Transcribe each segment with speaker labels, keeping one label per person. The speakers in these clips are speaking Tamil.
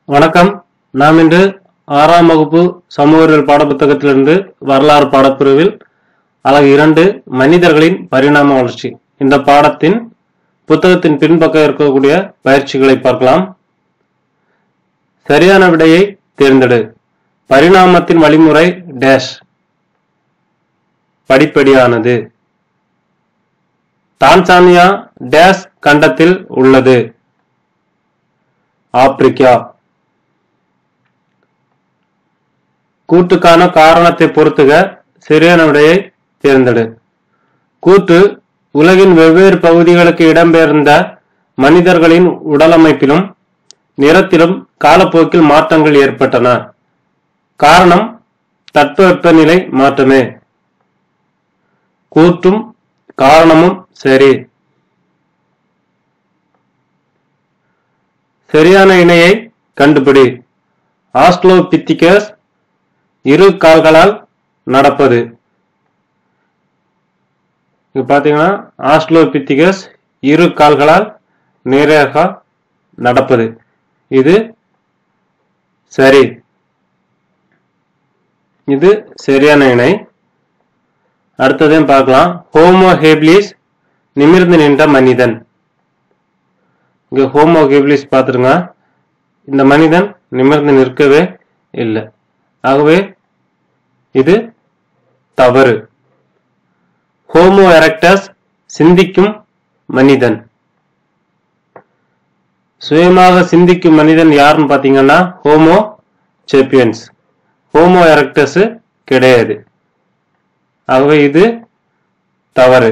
Speaker 1: வணக்கம் நாம் இன்று ஆறாம் வகுப்பு சமூகவியல் பாடப்புத்தகத்திலிருந்து வரலாறு பாடப்பிரிவில் அலகு இரண்டு மனிதர்களின் பரிணாம வளர்ச்சி இந்த பாடத்தின் புத்தகத்தின் பின்பக்கம் இருக்கக்கூடிய பயிற்சிகளை பார்க்கலாம் சரியான விடையை தேர்ந்தெடு பரிணாமத்தின் வழிமுறை டேஷ் படிப்படியானது டான்சானியா டேஷ் கண்டத்தில் உள்ளது ஆப்பிரிக்கா கூட்டுக்கான காரணத்தை பொறுத்துக சரியான விடையை தேர்ந்தெடு கூட்டு உலகின் வெவ்வேறு பகுதிகளுக்கு இடம்பெயர்ந்த மனிதர்களின் உடலமைப்பிலும் நிறத்திலும் காலப்போக்கில் மாற்றங்கள் ஏற்பட்டன காரணம் தட்பவெப்பநிலை மாற்றமே கூற்றும் காரணமும் சரி சரியான இணையை கண்டுபிடி ஆஸ்ட்ரோபித்திகஸ் இரு கால்களால் நடப்பது இங்க பாத்தீங்கன்னா ஆஸ்ட்ரோபித்திகஸ் இரு கால்களால் நேராக நடப்பது இது சரி இது சரியான இணை அடுத்ததையும் பார்க்கலாம் ஹோமோ ஹேப்லிஸ் நிமிர்ந்து நின்ற மனிதன் இங்க ஹோமோ ஹேப்லிஸ் பார்த்துருங்க இந்த மனிதன் நிமிர்ந்து நிற்கவே இல்லை ஆகவே இது தவறு ஹோமோ எரக்டஸ் சிந்திக்கும் மனிதன் சுயமாக சிந்திக்கும் மனிதன் யாருன்னு பார்த்தீங்கன்னா ஹோமோ சேப்பியன்ஸ் ஹோமோ எரக்டஸ் கிடையாது ஆகவே இது தவறு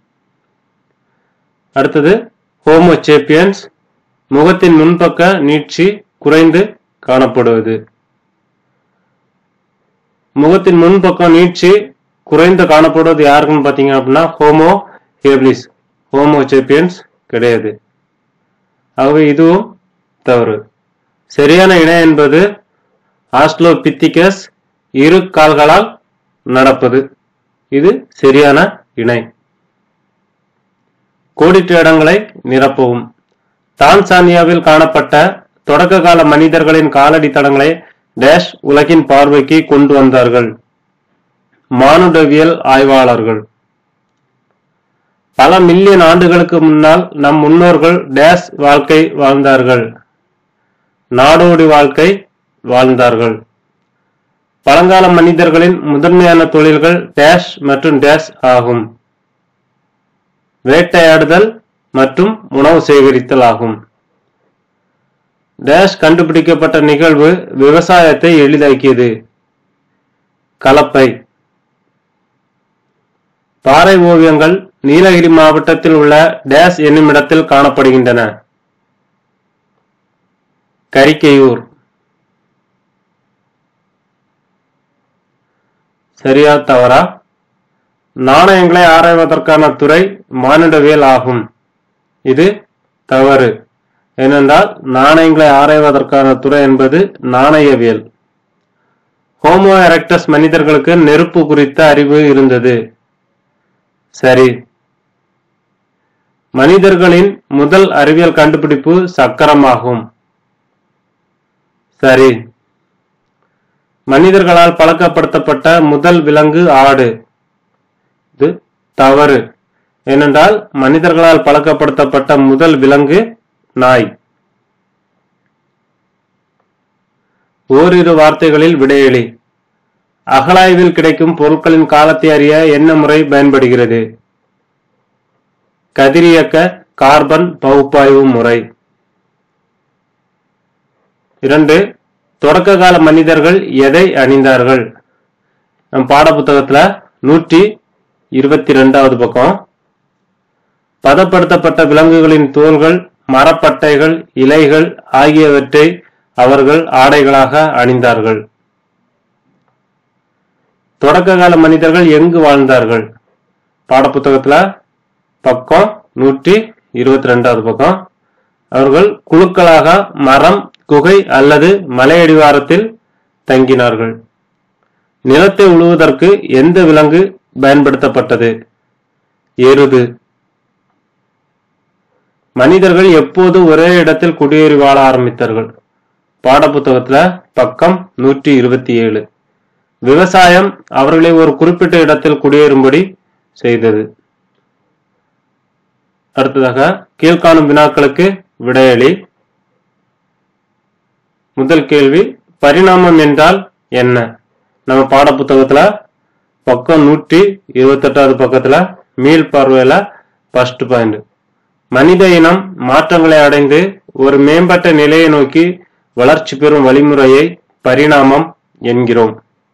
Speaker 1: அடுத்தது ஹோமோ சேப்பியன்ஸ் முகத்தின் முன்பக்க நீட்சி குறைந்து காணப்படுவது முகத்தின் முன்பக்கம் நீட்சி குறைந்து காணப்படுவது யாருக்குன்னு பார்த்தீங்க அப்படின்னா ஹோமோ ஹேப்லிஸ் ஹோமோ சேப்பியன்ஸ் கிடையாது ஆகவே இதுவும் தவறு சரியான இணை என்பது ஆஸ்ட்ரோபித்திகஸ் இரு கால்களால் நடப்பது இது சரியான இணை கோடிட்ட இடங்களை நிரப்பவும் டான்சானியாவில் காணப்பட்ட தொடக்க கால மனிதர்களின் காலடி தடங்களை டேஷ் உலகின் பார்வைக்கு கொண்டு வந்தார்கள் மானுடவியல் ஆய்வாளர்கள் பல மில்லியன் ஆண்டுகளுக்கு முன்னால் நம் முன்னோர்கள் டேஷ் வாழ்க்கை வாழ்ந்தார்கள் நாடோடி வாழ்க்கை வாழ்ந்தார்கள் பழங்கால மனிதர்களின் முதன்மையான தொழில்கள் டேஷ் மற்றும் டேஷ் ஆகும் வேட்டையாடுதல் மற்றும் உணவு சேகரித்தல் ஆகும் டேஷ் கண்டுபிடிக்கப்பட்ட நிகழ்வு விவசாயத்தை எளிதாக்கியது கலப்பை பாறை ஓவியங்கள் நீலகிரி மாவட்டத்தில் உள்ள டேஷ் என்னும் இடத்தில் காணப்படுகின்றன கரிக்கையூர் சரியா தவறா நாணயங்களை ஆராய்வதற்கான துறை மானிடவியல் ஆகும் இது தவறு ஏனென்றால் நாணயங்களை ஆராய்வதற்கான துறை என்பது நாணயவியல் ஹோமோ எரக்டஸ் மனிதர்களுக்கு நெருப்பு குறித்த அறிவு இருந்தது சரி மனிதர்களின் முதல் அறிவியல் கண்டுபிடிப்பு சக்கரமாகும் சரி மனிதர்களால் பழக்கப்படுத்தப்பட்ட முதல் விலங்கு ஆடு இது தவறு ஏனென்றால் மனிதர்களால் பழக்கப்படுத்தப்பட்ட முதல் விலங்கு நாய் ஓரிரு வார்த்தைகளில் விடையெளி அகழாய்வில் கிடைக்கும் பொருட்களின் காலத்தை அறிய என்ன முறை பயன்படுகிறது கதிரியக்க கார்பன் பகுப்பாய்வு முறை இரண்டு தொடக்க கால மனிதர்கள் எதை அணிந்தார்கள் நம் பாடப்புத்தகத்துல நூற்றி இருபத்தி ரெண்டாவது பக்கம் பதப்படுத்தப்பட்ட விலங்குகளின் தோல்கள் மரப்பட்டைகள் இலைகள் ஆகியவற்றை அவர்கள் ஆடைகளாக அணிந்தார்கள் தொடக்க கால மனிதர்கள் எங்கு வாழ்ந்தார்கள் பாடப்புத்தகத்துல பக்கம் நூற்றி இருபத்தி ரெண்டாவது பக்கம் அவர்கள் குழுக்களாக மரம் குகை அல்லது மலையடிவாரத்தில் தங்கினார்கள் நிலத்தை உழுவதற்கு எந்த விலங்கு பயன்படுத்தப்பட்டது எருது மனிதர்கள் எப்போது ஒரே இடத்தில் குடியேறி வாழ ஆரம்பித்தார்கள் பாடப்புத்தகத்துல பக்கம் நூற்றி இருபத்தி ஏழு விவசாயம் அவர்களை ஒரு குறிப்பிட்ட இடத்தில் குடியேறும்படி செய்தது அடுத்ததாக கீழ்காணும் வினாக்களுக்கு விடையளி முதல் கேள்வி பரிணாமம் என்றால் என்ன நம்ம பாடப்புத்தகத்துல பக்கம் நூற்றி இருபத்தெட்டாவது பக்கத்துல மீள் பார்வையில ஃபர்ஸ்ட் பாயிண்ட் மனித இனம் மாற்றங்களை அடைந்து ஒரு மேம்பட்ட நிலையை நோக்கி வளர்ச்சி பெறும் வழிமுறையை பரிணாமம் என்கிறோம்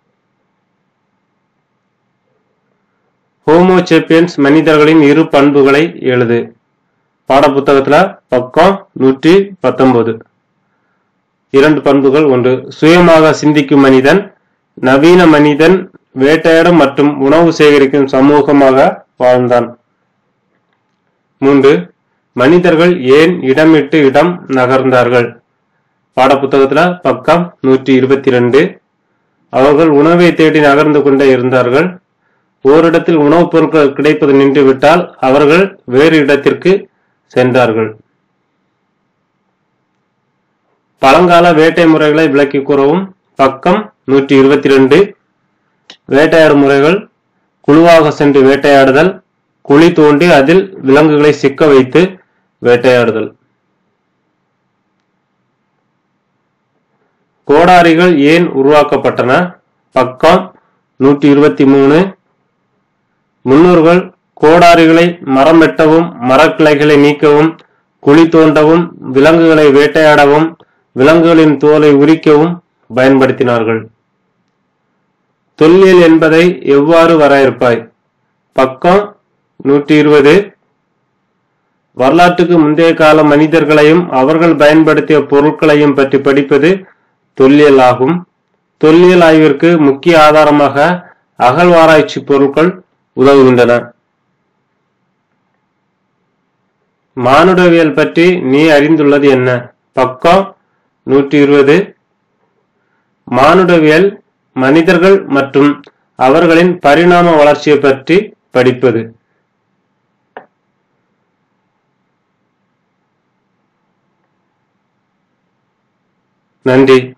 Speaker 1: ஹோமோசேப்பியன்ஸ் மனிதர்களின் இரு பண்புகளை எழுது பாடப்புத்தகத்துல பக்கம் நூற்றி பத்தொன்பது இரண்டு பண்புகள் ஒன்று சுயமாக சிந்திக்கும் மனிதன் நவீன மனிதன் வேட்டையாடும் மற்றும் உணவு சேகரிக்கும் சமூகமாக வாழ்ந்தான் மூன்று மனிதர்கள் ஏன் இடமிட்டு இடம் நகர்ந்தார்கள் பாடப்புத்தகத்துல பக்கம் நூற்றி இருபத்தி ரெண்டு அவர்கள் உணவை தேடி நகர்ந்து கொண்டே இருந்தார்கள் ஓரிடத்தில் உணவுப் பொருட்கள் கிடைப்பது நின்று விட்டால் அவர்கள் வேறு இடத்திற்கு சென்றார்கள் பழங்கால வேட்டை முறைகளை விளக்கி கூறவும் பக்கம் நூற்றி இருபத்தி ரெண்டு வேட்டையாடும் முறைகள் குழுவாக சென்று வேட்டையாடுதல் குழி தோண்டி அதில் விலங்குகளை சிக்க வைத்து வேட்டையாடுதல் கோடாரிகள் ஏன் உருவாக்கப்பட்டன பக்கம் நூற்றி இருபத்தி மூணு முன்னோர்கள் கோடாரிகளை மரம் வெட்டவும் மரக்கிளைகளை நீக்கவும் குழி தோண்டவும் விலங்குகளை வேட்டையாடவும் விலங்குகளின் தோலை உரிக்கவும் பயன்படுத்தினார்கள் தொல்லியல் என்பதை எவ்வாறு வரையறுப்பாய் பக்கம் நூற்றி இருபது வரலாற்றுக்கு முந்தைய கால மனிதர்களையும் அவர்கள் பயன்படுத்திய பொருட்களையும் பற்றி படிப்பது தொல்லியல் ஆகும் தொல்லியல் ஆய்விற்கு முக்கிய ஆதாரமாக அகழ்வாராய்ச்சி பொருட்கள் உதவுகின்றன மானுடவியல் பற்றி நீ அறிந்துள்ளது என்ன பக்கம் நூற்றி இருபது மானுடவியல் மனிதர்கள் மற்றும் அவர்களின் பரிணாம வளர்ச்சியை பற்றி படிப்பது நன்றி